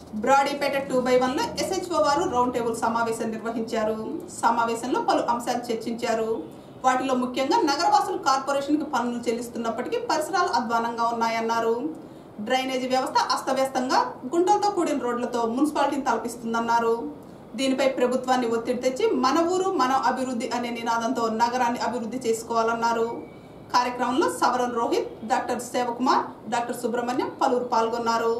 Brodipet two by one లో SHO వారు round table సమావేశం నిర్వహించారు సమావేశంలో పలు అంశాలు చర్చించారు వాటిలో ముఖ్యంగా నగరవాసులు కార్పొరేషన్ కి పన్నులు చెల్లిస్తున్నప్పటికీ పరిసరాలు అధ్వానంగా ఉన్నాయన్నారు డ్రైనేజీ వ్యవస్థ అస్తవ్యస్తంగా గుంటలతో కూడిన రోడ్లతో మున్సిపాలిటీని తలపిస్తుందన్నారు దీనిపై ప్రభుత్వాన్ని ఒత్తిడి తెచ్చి మన ఊరు మన అభివృద్ధి అనే నినాదంతో నగరాన్ని అభివృద్ధి చేసుకోవాలన్నారు కార్యక్రమంలో సవరన్ రోహిత్ డాక్టర్ సేవకుమార్ డాక్టర్ సుబ్రహ్మణ్యం పలువురు పాల్గొన్నారు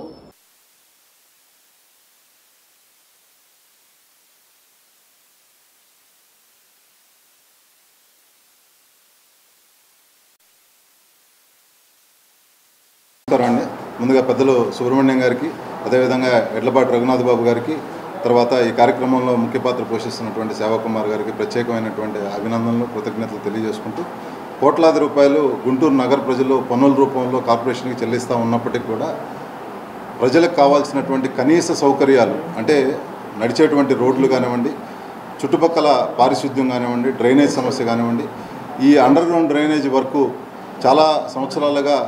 నమస్కారం అండి ముందుగా పెద్దలు సుబ్రహ్మణ్యం గారికి అదేవిధంగా ఎడ్లపాటి రఘునాథ్ బాబు గారికి తర్వాత ఈ కార్యక్రమంలో ముఖ్య పాత్ర పోషిస్తున్నటువంటి సేవాకుమార్ గారికి ప్రత్యేకమైనటువంటి అభినందనలు కృతజ్ఞతలు తెలియజేసుకుంటూ కోట్లాది రూపాయలు గుంటూరు నగర ప్రజలు పన్నుల రూపంలో కార్పొరేషన్కి చెల్లిస్తూ ఉన్నప్పటికీ కూడా ప్రజలకు కావాల్సినటువంటి కనీస సౌకర్యాలు అంటే నడిచేటువంటి రోడ్లు కానివ్వండి చుట్టుపక్కల పారిశుద్ధ్యం కానివ్వండి డ్రైనేజ్ సమస్య కానివ్వండి ఈ అండర్ గ్రౌండ్ డ్రైనేజ్ వర్క్ చాలా సంవత్సరాలుగా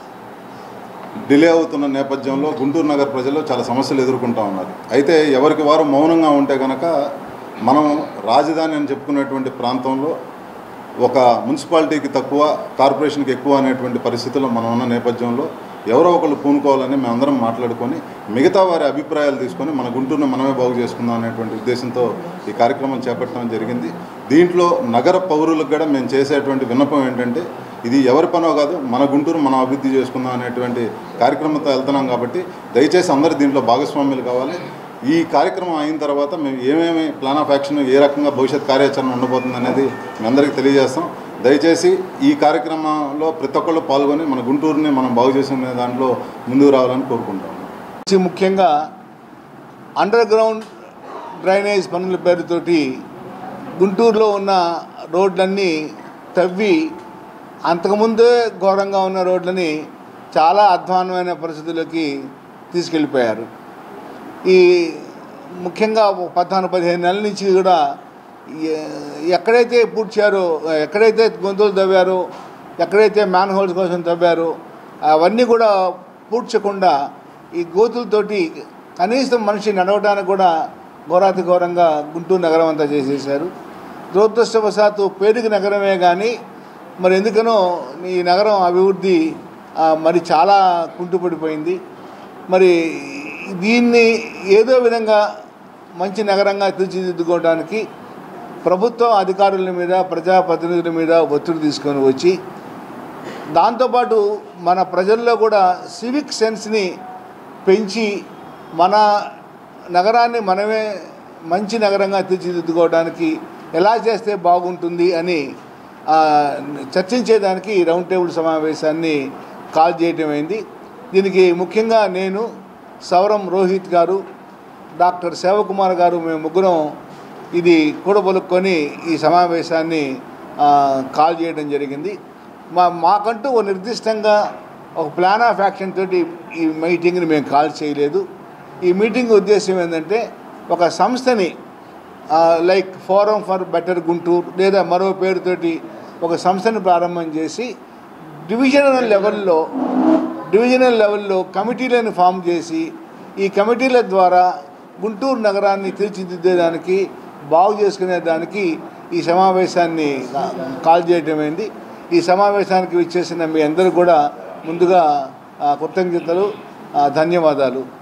డిలే అవుతున్న నేపథ్యంలో గుంటూరు నగర ప్రజలు చాలా సమస్యలు ఎదుర్కొంటూ ఉన్నారు అయితే ఎవరికి వారు మౌనంగా ఉంటే కనుక మనం రాజధాని అని చెప్పుకునేటువంటి ప్రాంతంలో ఒక మున్సిపాలిటీకి తక్కువ కార్పొరేషన్కి ఎక్కువ అనేటువంటి పరిస్థితుల్లో మనం ఉన్న నేపథ్యంలో ఎవరో ఒకళ్ళు పూనుకోవాలని మేమందరం మాట్లాడుకొని మిగతా వారి అభిప్రాయాలు తీసుకొని మన గుంటూరుని మనమే బాగు చేసుకుందాం అనేటువంటి ఉద్దేశంతో ఈ కార్యక్రమం చేపట్టడం జరిగింది దీంట్లో నగర పౌరులకు కూడా మేము చేసేటువంటి విన్నపం ఏంటంటే ఇది ఎవరి పనో కాదు మన గుంటూరు మనం అభివృద్ధి చేసుకుందాం అనేటువంటి కార్యక్రమంతో వెళ్తున్నాం కాబట్టి దయచేసి అందరు దీంట్లో భాగస్వామ్యులు కావాలి ఈ కార్యక్రమం అయిన తర్వాత మేము ఏమేమి ప్లాన్ ఆఫ్ యాక్షన్ ఏ రకంగా భవిష్యత్ కార్యాచరణ ఉండబోతుంది అనేది మీ అందరికీ తెలియజేస్తాం దయచేసి ఈ కార్యక్రమంలో ప్రతి ఒక్కళ్ళు పాల్గొని మన గుంటూరుని మనం బాగు చేసుకునే దాంట్లో ముందుకు రావాలని కోరుకుంటాం నుంచి ముఖ్యంగా అండర్ గ్రౌండ్ డ్రైనేజ్ పనుల పేరుతోటి గుంటూరులో ఉన్న రోడ్లన్నీ తవ్వి అంతకుముందే ఘోరంగా ఉన్న రోడ్లని చాలా అధ్వానమైన పరిస్థితుల్లోకి తీసుకెళ్ళిపోయారు ఈ ముఖ్యంగా ఒక పద్నాలుగు పదిహేను నెలల నుంచి కూడా ఎ- ఎక్కడైతే పూడ్చారో ఎక్కడైతే గొంతులు తవ్వారో ఎక్కడైతే మ్యాన్ హోల్స్ కోసం తవ్వారో అవన్నీ కూడా పూడ్చకుండా ఈ గోతులతోటి కనీసం మనిషి నడవడానికి కూడా ఘోరాతి ఘోరంగా గుంటూరు నగరం అంతా చేసేసారు దురదృష్టవశాత్తు పేరుకి నగరమే కానీ మరి ఎందుకనో ఈ నగరం అభివృద్ధి ఆ, మరి చాలా కుంటుపడిపోయింది మరి దీన్ని ఏదో విధంగా మంచి నగరంగా తీర్చిదిద్దుకోవడానికి ప్రభుత్వం అధికారుల మీద ప్రజాప్రతినిధుల మీద ఒత్తిడి తీసుకొని వచ్చి దాంతోపాటు మన ప్రజల్లో కూడా సివిక్ సెన్స్ని పెంచి మన నగరాన్ని మనమే మంచి నగరంగా తీర్చిదిద్దుకోవడానికి ఎలా చేస్తే బాగుంటుంది అని ఆ, చర్చించేదానికి ఈ రౌండ్ టేబుల్ సమావేశాన్ని కాల్ చేయటం అయింది దీనికి ముఖ్యంగా నేను సౌరం రోహిత్ గారు డాక్టర్ శివకుమార్ గారు మేము ముగ్గురం ఇది కూడబలుక్కొని ఈ సమావేశాన్ని ఆ, కాల్ చేయడం జరిగింది మా మాకంటూ ఒక నిర్దిష్టంగా ఒక ప్లాన్ ఆఫ్ యాక్షన్ తోటి ఈ మీటింగ్ని మేము కాల్ చేయలేదు ఈ మీటింగ్ ఉద్దేశం ఏంటంటే ఒక సంస్థని like forum for better Guntur లేదా మరో పేరుతోటి ఒక సంస్థను ప్రారంభం చేసి డివిజనల్ లెవెల్లో డివిజనల్ లెవెల్లో కమిటీలను ఫామ్ చేసి ఈ కమిటీల ద్వారా గుంటూరు నగరాన్ని తీర్చిదిద్దేదానికి బాగు చేసుకునే దానికి ఈ సమావేశాన్ని కాల్ చేయటమైంది ఈ సమావేశానికి విచ్చేసిన మీ అందరూ కూడా ముందుగా ఆ, కృతజ్ఞతలు ఆ, ధన్యవాదాలు